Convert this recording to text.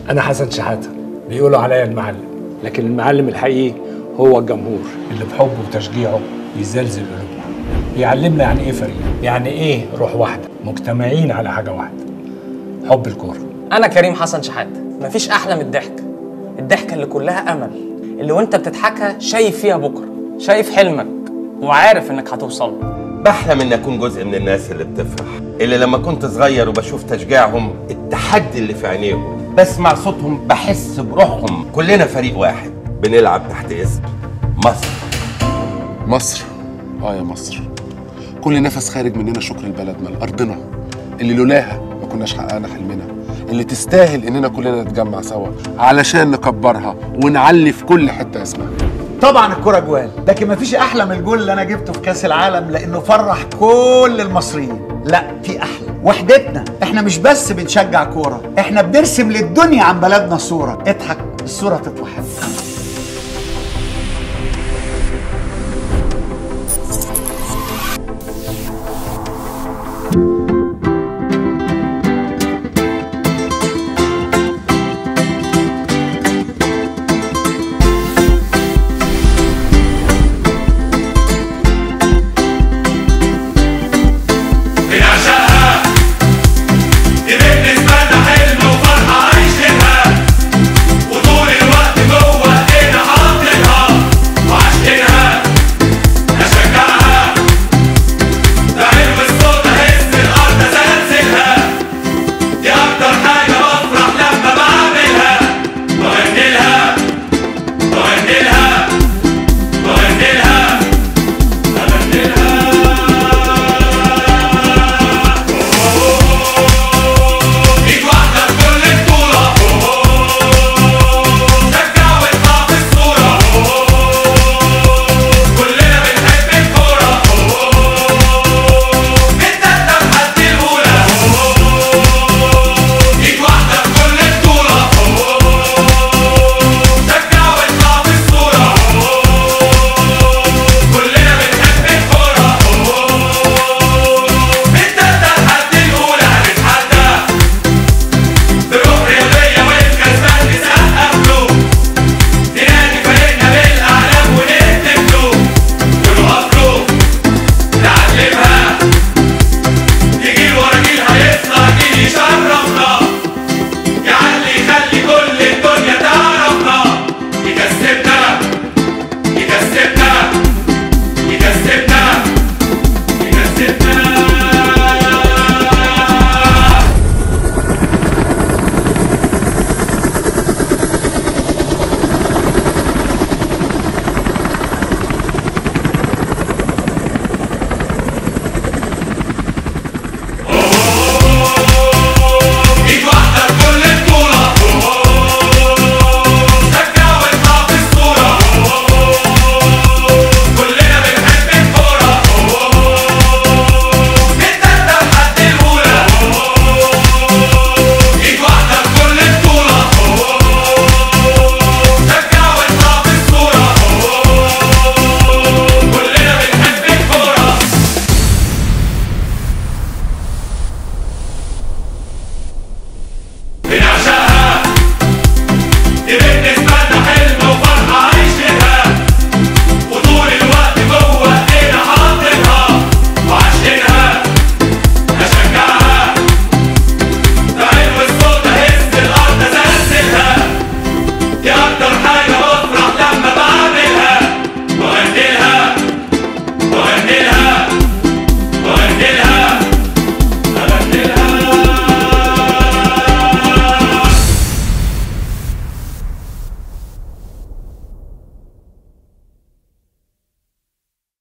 انا حسن شحاته بيقولوا عليا المعلم لكن المعلم الحقيقي هو الجمهور اللي بحبه وتشجيعه يزلزل قلوبنا بيعلمنا يعني ايه فريق يعني ايه روح واحده مجتمعين على حاجه واحده حب الكوره انا كريم حسن شحاته مفيش احلى من الضحك الضحكه اللي كلها امل اللي وانت بتضحكها شايف فيها بكره شايف حلمك وعارف انك هتوصل له. بحلم اني اكون جزء من الناس اللي بتفرح اللي لما كنت صغير وبشوف تشجيعهم التحدي اللي في عينيهم بسمع صوتهم بحس بروحهم كلنا فريق واحد بنلعب تحت اسم مصر مصر اه يا مصر كل نفس خارج مننا شكر لبلدنا لارضنا اللي لولاها ما كناش حققنا حلمنا اللي تستاهل اننا كلنا نتجمع سوا علشان نكبرها ونعلي في كل حته اسمها طبعا الكرة جوال لكن مفيش احلى من الجول اللي انا جبته في كاس العالم لانه فرح كل المصريين لا في احلى وحدتنا احنا مش بس بنشجع كوره احنا بنرسم للدنيا عن بلدنا صوره اضحك الصوره تطلع حلوه